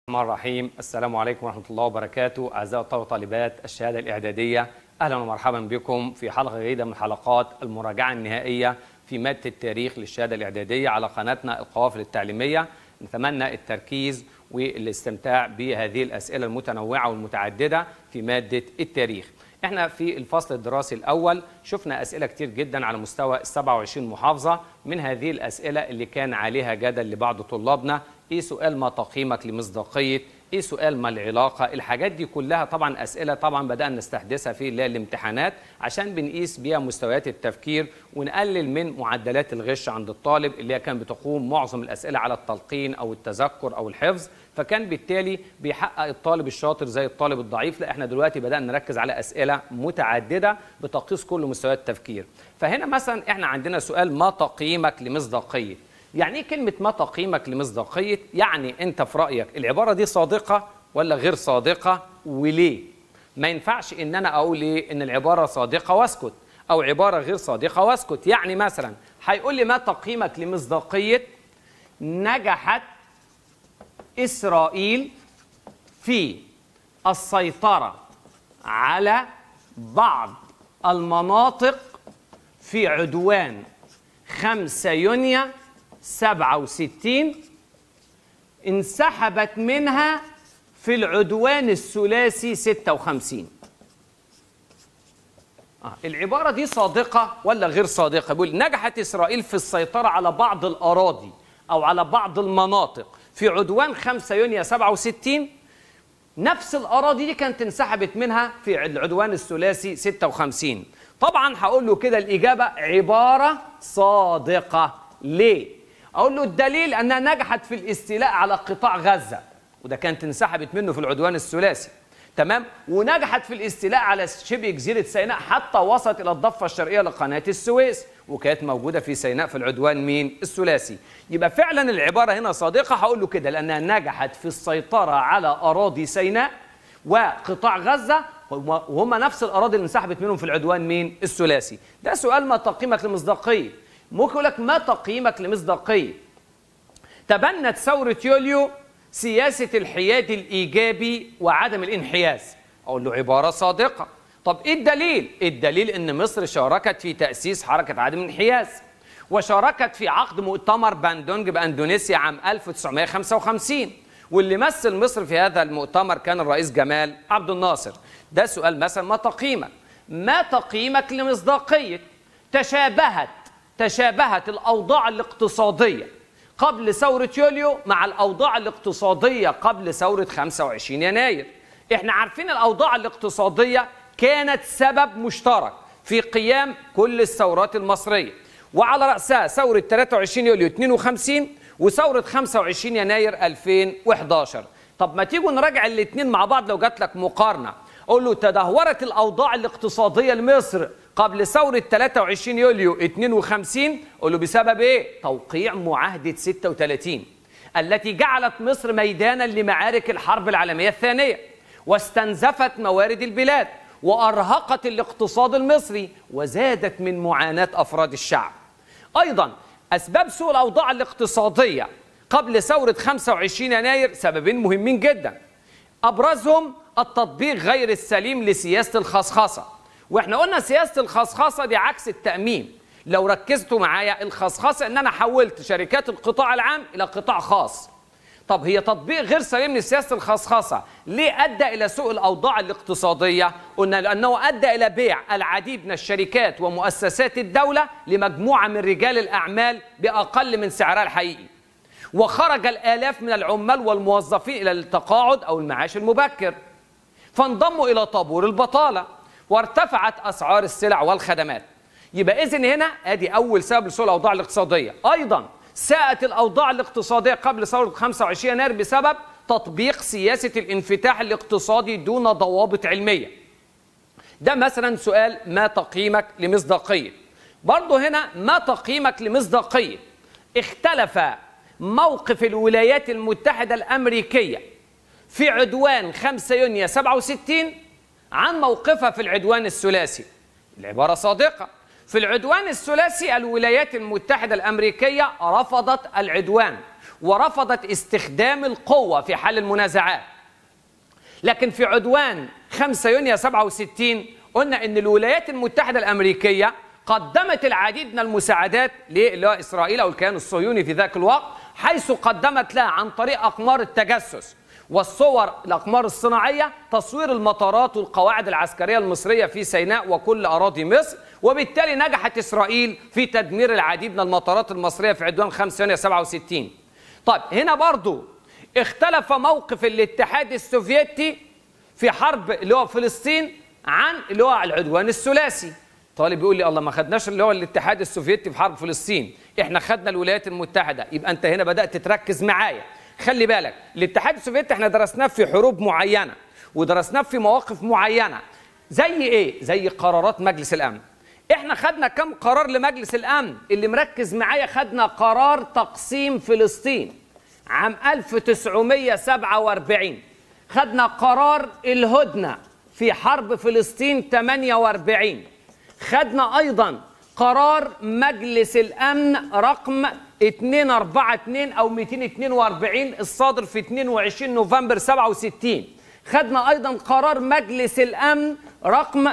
الرحمن الرحيم السلام عليكم ورحمة الله وبركاته أعزائي الطلبة وطالبات الشهادة الإعدادية أهلا ومرحبا بكم في حلقة جديدة من حلقات المراجعة النهائية في مادة التاريخ للشهادة الإعدادية على قناتنا القوافل التعليمية نتمنى التركيز والاستمتاع بهذه الأسئلة المتنوعة والمتعددة في مادة التاريخ احنا في الفصل الدراسي الأول شفنا أسئلة كتير جدا على مستوى ال 27 محافظة من هذه الأسئلة اللي كان عليها جدل لبعض طلابنا ايه سؤال ما تقييمك لمصداقيه ايه سؤال ما العلاقه الحاجات دي كلها طبعا اسئله طبعا بدانا نستحدثها في اللي هي الامتحانات عشان بنقيس بيها مستويات التفكير ونقلل من معدلات الغش عند الطالب اللي هي كان بتقوم معظم الاسئله على التلقين او التذكر او الحفظ فكان بالتالي بيحقق الطالب الشاطر زي الطالب الضعيف لا احنا دلوقتي بدانا نركز على اسئله متعدده بتقيس كل مستويات التفكير فهنا مثلا احنا عندنا سؤال ما تقييمك لمصداقيه يعني ايه كلمة ما تقييمك لمصداقية؟ يعني أنت في رأيك العبارة دي صادقة ولا غير صادقة وليه؟ ما ينفعش إن أنا أقول إيه إن العبارة صادقة وأسكت أو عبارة غير صادقة وأسكت، يعني مثلا هيقول لي ما تقييمك لمصداقية نجحت إسرائيل في السيطرة على بعض المناطق في عدوان 5 يونيو 67 انسحبت منها في العدوان الثلاثي 56 آه. العبارة دي صادقة ولا غير صادقة؟ بيقول نجحت إسرائيل في السيطرة على بعض الأراضي أو على بعض المناطق في عدوان 5 يونيو 67 نفس الأراضي دي كانت انسحبت منها في العدوان الثلاثي 56 طبعا هقول له كده الإجابة عبارة صادقة ليه؟ اقول له الدليل انها نجحت في الاستيلاء على قطاع غزه وده كانت انسحبت منه في العدوان الثلاثي تمام ونجحت في الاستيلاء على شبه جزيره سيناء حتى وصلت الى الضفه الشرقيه لقناه السويس وكانت موجوده في سيناء في العدوان مين الثلاثي يبقى فعلا العباره هنا صادقه هقول له كده لانها نجحت في السيطره على اراضي سيناء وقطاع غزه وهم نفس الاراضي اللي انسحبت منهم في العدوان مين الثلاثي ده سؤال ما تقييمك لمصداقيه ممكن يقول لك ما تقييمك لمصداقيه تبنت ثورة يوليو سياسة الحياد الإيجابي وعدم الانحياز أقول له عبارة صادقة طب إيه الدليل؟ الدليل إن مصر شاركت في تأسيس حركة عدم الانحياز وشاركت في عقد مؤتمر باندونج بأندونيسيا عام 1955 واللي مثل مصر في هذا المؤتمر كان الرئيس جمال عبد الناصر ده سؤال مثلا ما تقييمك ما تقييمك لمصداقية تشابهت تشابهت الأوضاع الاقتصادية قبل ثورة يوليو مع الأوضاع الاقتصادية قبل ثورة 25 يناير احنا عارفين الأوضاع الاقتصادية كانت سبب مشترك في قيام كل الثورات المصرية وعلى رأسها ثورة 23 يوليو 52 وثورة 25 يناير 2011 طب ما تيجوا نراجع الاثنين مع بعض لو جات لك مقارنة قول له تدهورت الأوضاع الاقتصادية لمصر قبل ثورة 23 يوليو 52 قول له بسبب ايه؟ توقيع معاهدة 36 التي جعلت مصر ميدانا لمعارك الحرب العالمية الثانية واستنزفت موارد البلاد وأرهقت الاقتصاد المصري وزادت من معاناة أفراد الشعب أيضا أسباب سوء الأوضاع الاقتصادية قبل ثورة 25 يناير سببين مهمين جدا أبرزهم التطبيق غير السليم لسياسة الخصخصة واحنا قلنا سياسه الخصخصه دي عكس التامين لو ركزتوا معايا الخصخصه ان انا حولت شركات القطاع العام الى قطاع خاص طب هي تطبيق غير سليم لسياسه الخصخصه ليه ادى الى سوء الاوضاع الاقتصاديه قلنا لانه ادى الى بيع العديد من الشركات ومؤسسات الدوله لمجموعه من رجال الاعمال باقل من سعرها الحقيقي وخرج الالاف من العمال والموظفين الى التقاعد او المعاش المبكر فانضموا الى طابور البطاله وارتفعت اسعار السلع والخدمات يبقى اذن هنا ادي اول سبب لسوء الاوضاع الاقتصاديه ايضا ساءت الاوضاع الاقتصاديه قبل ثوره 25 يناير بسبب تطبيق سياسه الانفتاح الاقتصادي دون ضوابط علميه ده مثلا سؤال ما تقييمك لمصداقيه برضه هنا ما تقييمك لمصداقيه اختلف موقف الولايات المتحده الامريكيه في عدوان 5 يونيو 67 عن موقفها في العدوان الثلاثي العبارة صادقة في العدوان الثلاثي الولايات المتحدة الأمريكية رفضت العدوان ورفضت استخدام القوة في حل المنازعات لكن في عدوان 5 يونيو 67 قلنا ان الولايات المتحدة الأمريكية قدمت العديد من المساعدات لإسرائيل أو الكيان الصهيوني في ذاك الوقت حيث قدمت لها عن طريق أقمار التجسس والصور الأقمار الصناعية تصوير المطارات والقواعد العسكرية المصرية في سيناء وكل أراضي مصر وبالتالي نجحت إسرائيل في تدمير العديد من المطارات المصرية في عدوان 5 يونيو 67 طيب هنا برضو اختلف موقف الاتحاد السوفيتي في حرب اللي هو فلسطين عن اللي هو العدوان الثلاثي طالب بيقول لي الله ما خدناش اللي هو الاتحاد السوفيتي في حرب فلسطين احنا خدنا الولايات المتحدة يبقى انت هنا بدأت تركز معايا خلي بالك الاتحاد السوفيتي احنا درسناه في حروب معينة ودرسناه في مواقف معينة زي ايه زي قرارات مجلس الامن احنا خدنا كم قرار لمجلس الامن اللي مركز معايا خدنا قرار تقسيم فلسطين عام 1947 خدنا قرار الهدنة في حرب فلسطين 48 خدنا ايضا قرار مجلس الامن رقم 242 او 242 الصادر في 22 نوفمبر 67 خدنا ايضا قرار مجلس الامن رقم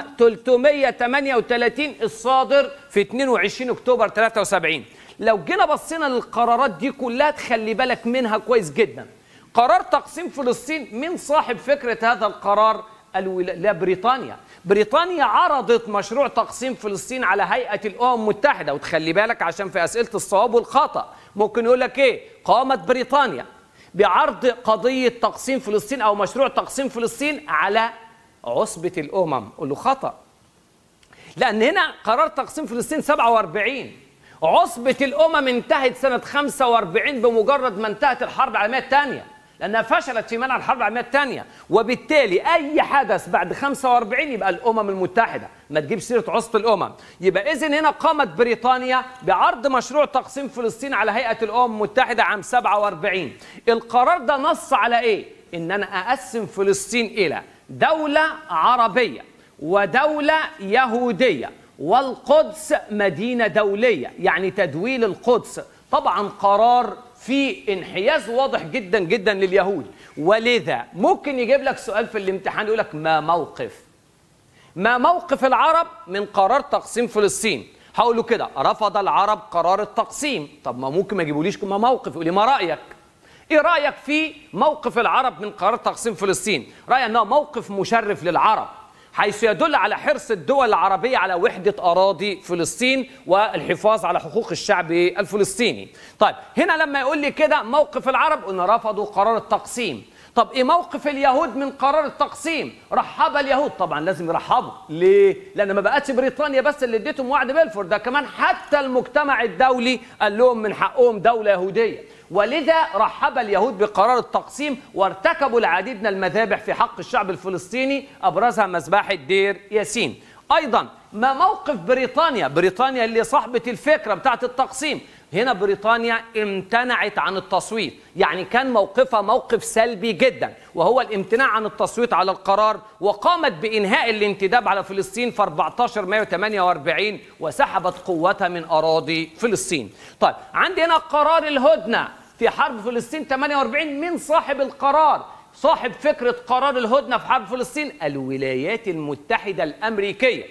338 الصادر في 22 اكتوبر 73 لو جينا بصينا للقرارات دي كلها تخلي بالك منها كويس جدا قرار تقسيم فلسطين من صاحب فكره هذا القرار لا بريطانيا بريطانيا عرضت مشروع تقسيم فلسطين على هيئة الأمم المتحدة وتخلي بالك عشان في أسئلة الصواب والخطأ ممكن يقول لك إيه قامت بريطانيا بعرض قضية تقسيم فلسطين أو مشروع تقسيم فلسطين على عصبة الأمم قول له خطأ لأن هنا قرار تقسيم فلسطين 47 عصبة الأمم انتهت سنة 45 بمجرد ما انتهت الحرب العالمية الثانية لأنها فشلت في منع الحرب العالمية الثانية وبالتالي أي حدث بعد 45 يبقى الأمم المتحدة ما تجيب سيرة عصبة الأمم يبقى إذن هنا قامت بريطانيا بعرض مشروع تقسيم فلسطين على هيئة الأمم المتحدة عام 47 القرار ده نص على إيه؟ إن أنا أقسم فلسطين إلى دولة عربية ودولة يهودية والقدس مدينة دولية يعني تدويل القدس طبعا قرار في انحياز واضح جدا جدا لليهود ولذا ممكن يجيب لك سؤال في الامتحان يقول لك ما موقف ما موقف العرب من قرار تقسيم فلسطين هقول له كده رفض العرب قرار التقسيم طب ما ممكن ما يجيبوليش ما موقف يقول لي ما رايك ايه رايك في موقف العرب من قرار تقسيم فلسطين رايي انه موقف مشرف للعرب حيث يدل على حرص الدول العربية على وحدة أراضي فلسطين والحفاظ على حقوق الشعب الفلسطيني طيب هنا لما يقول لي كده موقف العرب أن رفضوا قرار التقسيم طب ايه موقف اليهود من قرار التقسيم رحب اليهود طبعا لازم يرحبوا ليه لان ما بقتش بريطانيا بس اللي اديتهم وعد بلفور ده كمان حتى المجتمع الدولي قال لهم من حقهم دوله يهوديه ولذا رحب اليهود بقرار التقسيم وارتكبوا العديد من المذابح في حق الشعب الفلسطيني ابرزها مذبحه دير ياسين ايضا ما موقف بريطانيا بريطانيا اللي صاحبه الفكره بتاعه التقسيم هنا بريطانيا امتنعت عن التصويت يعني كان موقفها موقف سلبي جدا وهو الامتناع عن التصويت على القرار وقامت بإنهاء الانتداب على فلسطين في 14 مايو 48 وسحبت قوتها من أراضي فلسطين طيب عندي هنا قرار الهدنة في حرب فلسطين 48 من صاحب القرار صاحب فكرة قرار الهدنة في حرب فلسطين الولايات المتحدة الأمريكية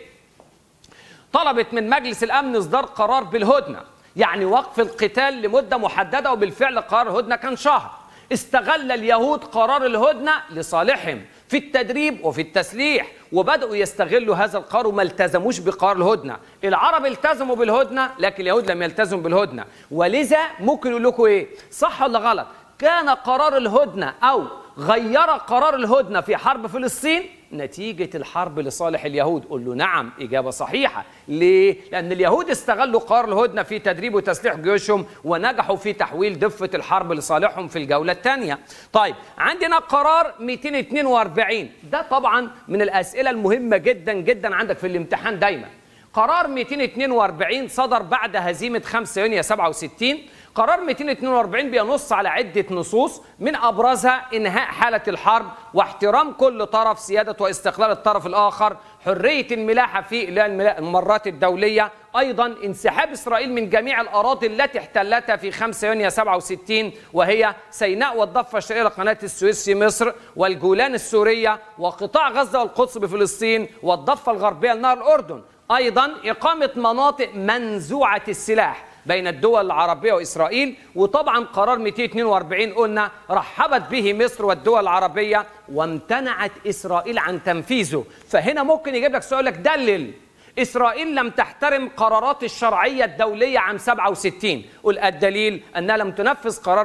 طلبت من مجلس الأمن إصدار قرار بالهدنة يعني وقف القتال لمدة محددة وبالفعل قرار الهدنة كان شهر استغل اليهود قرار الهدنة لصالحهم في التدريب وفي التسليح وبدأوا يستغلوا هذا القرار وما التزموش بقرار الهدنة العرب التزموا بالهدنة لكن اليهود لم يلتزموا بالهدنة ولذا ممكن يقول لكم ايه صح ولا غلط كان قرار الهدنة أو غير قرار الهدنة في حرب فلسطين نتيجة الحرب لصالح اليهود قل له نعم إجابة صحيحة ليه؟ لأن اليهود استغلوا قرار الهدنة في تدريب وتسليح جيوشهم ونجحوا في تحويل دفة الحرب لصالحهم في الجولة الثانية طيب عندنا قرار 242 ده طبعا من الأسئلة المهمة جدا جدا عندك في الامتحان دايما قرار 242 صدر بعد هزيمة 5 يونيو 67 قرار 242 بينص على عدة نصوص من أبرزها إنهاء حالة الحرب واحترام كل طرف سيادة واستقلال الطرف الآخر حريه الملاحه في الممرات الدوليه ايضا انسحاب اسرائيل من جميع الاراضي التي احتلتها في 5 يونيو 67 وهي سيناء والضفه الشرقيه لقناه السويس في مصر والجولان السوريه وقطاع غزه والقدس بفلسطين والضفه الغربيه لنهر الاردن ايضا اقامه مناطق منزوعه السلاح بين الدول العربيه واسرائيل وطبعا قرار 242 قلنا رحبت به مصر والدول العربيه وامتنعت اسرائيل عن تنفيذه فهنا ممكن يجيب لك سؤال لك دلل إسرائيل لم تحترم قرارات الشرعية الدولية عام 67 قل الدليل أنها لم تنفذ قرار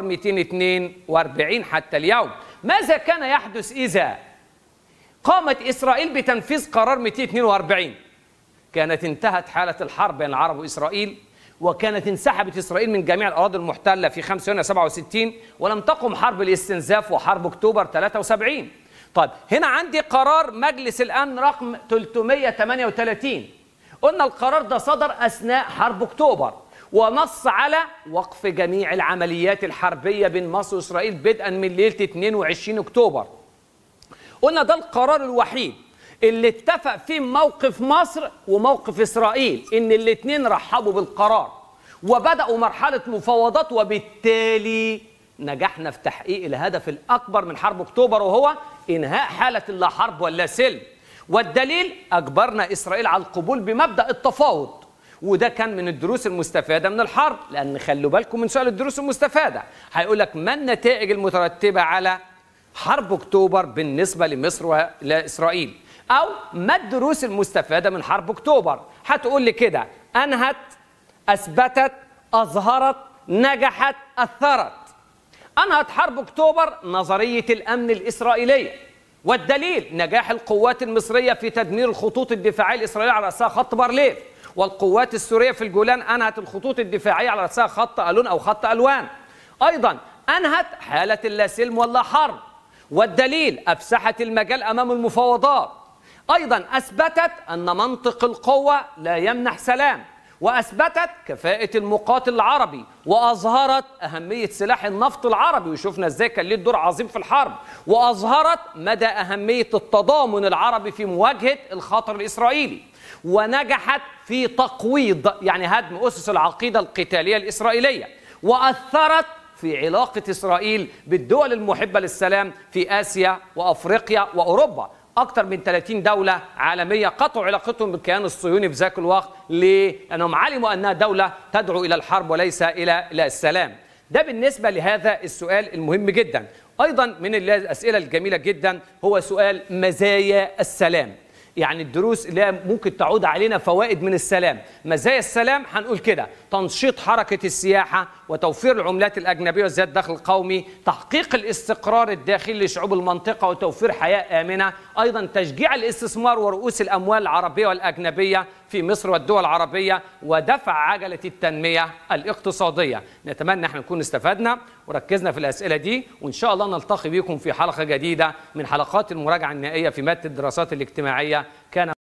242 حتى اليوم ماذا كان يحدث إذا قامت إسرائيل بتنفيذ قرار 242 كانت انتهت حالة الحرب بين العرب وإسرائيل وكانت انسحبت إسرائيل من جميع الأراضي المحتلة في 5 يونيو 67 ولم تقم حرب الاستنزاف وحرب أكتوبر 73 طيب هنا عندي قرار مجلس الأمن رقم 338 قلنا القرار ده صدر أثناء حرب أكتوبر ونص على وقف جميع العمليات الحربية بين مصر وإسرائيل بدءا من ليلة 22 أكتوبر قلنا ده القرار الوحيد اللي اتفق فيه موقف مصر وموقف إسرائيل إن الاتنين رحبوا بالقرار وبدأوا مرحلة مفاوضات وبالتالي نجحنا في تحقيق الهدف الأكبر من حرب أكتوبر وهو إنهاء حالة لا حرب ولا سلم والدليل أجبرنا إسرائيل على القبول بمبدأ التفاوض وده كان من الدروس المستفادة من الحرب لأن خلوا بالكم من سؤال الدروس المستفادة هيقول لك ما النتائج المترتبة على حرب أكتوبر بالنسبة لمصر وإسرائيل أو ما الدروس المستفادة من حرب أكتوبر هتقول لي كده أنهت أثبتت أظهرت نجحت أثرت أنهت حرب أكتوبر نظرية الأمن الإسرائيلية والدليل نجاح القوات المصرية في تدمير الخطوط الدفاعية الإسرائيلية على رأسها خط بارليف والقوات السورية في الجولان أنهت الخطوط الدفاعية على رأسها خط ألون أو خط ألوان أيضا أنهت حالة اللا سلم ولا حرب والدليل أفسحت المجال أمام المفاوضات أيضا أثبتت أن منطق القوة لا يمنح سلام وأثبتت كفاءة المقاتل العربي وأظهرت أهمية سلاح النفط العربي وشفنا إزاي كان ليه دور عظيم في الحرب وأظهرت مدى أهمية التضامن العربي في مواجهة الخطر الإسرائيلي ونجحت في تقويض يعني هدم أسس العقيدة القتالية الإسرائيلية وأثرت في علاقة إسرائيل بالدول المحبة للسلام في آسيا وأفريقيا وأوروبا أكثر من 30 دولة عالمية قطعوا علاقتهم بالكيان الصهيوني في ذاك الوقت ليه؟ لأنهم علموا أنها دولة تدعو إلى الحرب وليس إلى إلى السلام. ده بالنسبة لهذا السؤال المهم جدا. أيضا من الأسئلة الجميلة جدا هو سؤال مزايا السلام. يعني الدروس اللي ممكن تعود علينا فوائد من السلام مزايا السلام هنقول كده تنشيط حركة السياحة وتوفير العملات الأجنبية وزيادة الدخل القومي تحقيق الاستقرار الداخلي لشعوب المنطقة وتوفير حياة آمنة أيضا تشجيع الاستثمار ورؤوس الأموال العربية والأجنبية في مصر والدول العربية ودفع عجلة التنمية الاقتصادية نتمنى احنا نكون استفدنا وركزنا في الأسئلة دي وإن شاء الله نلتقي بكم في حلقة جديدة من حلقات المراجعة النهائية في مادة الدراسات الاجتماعية كان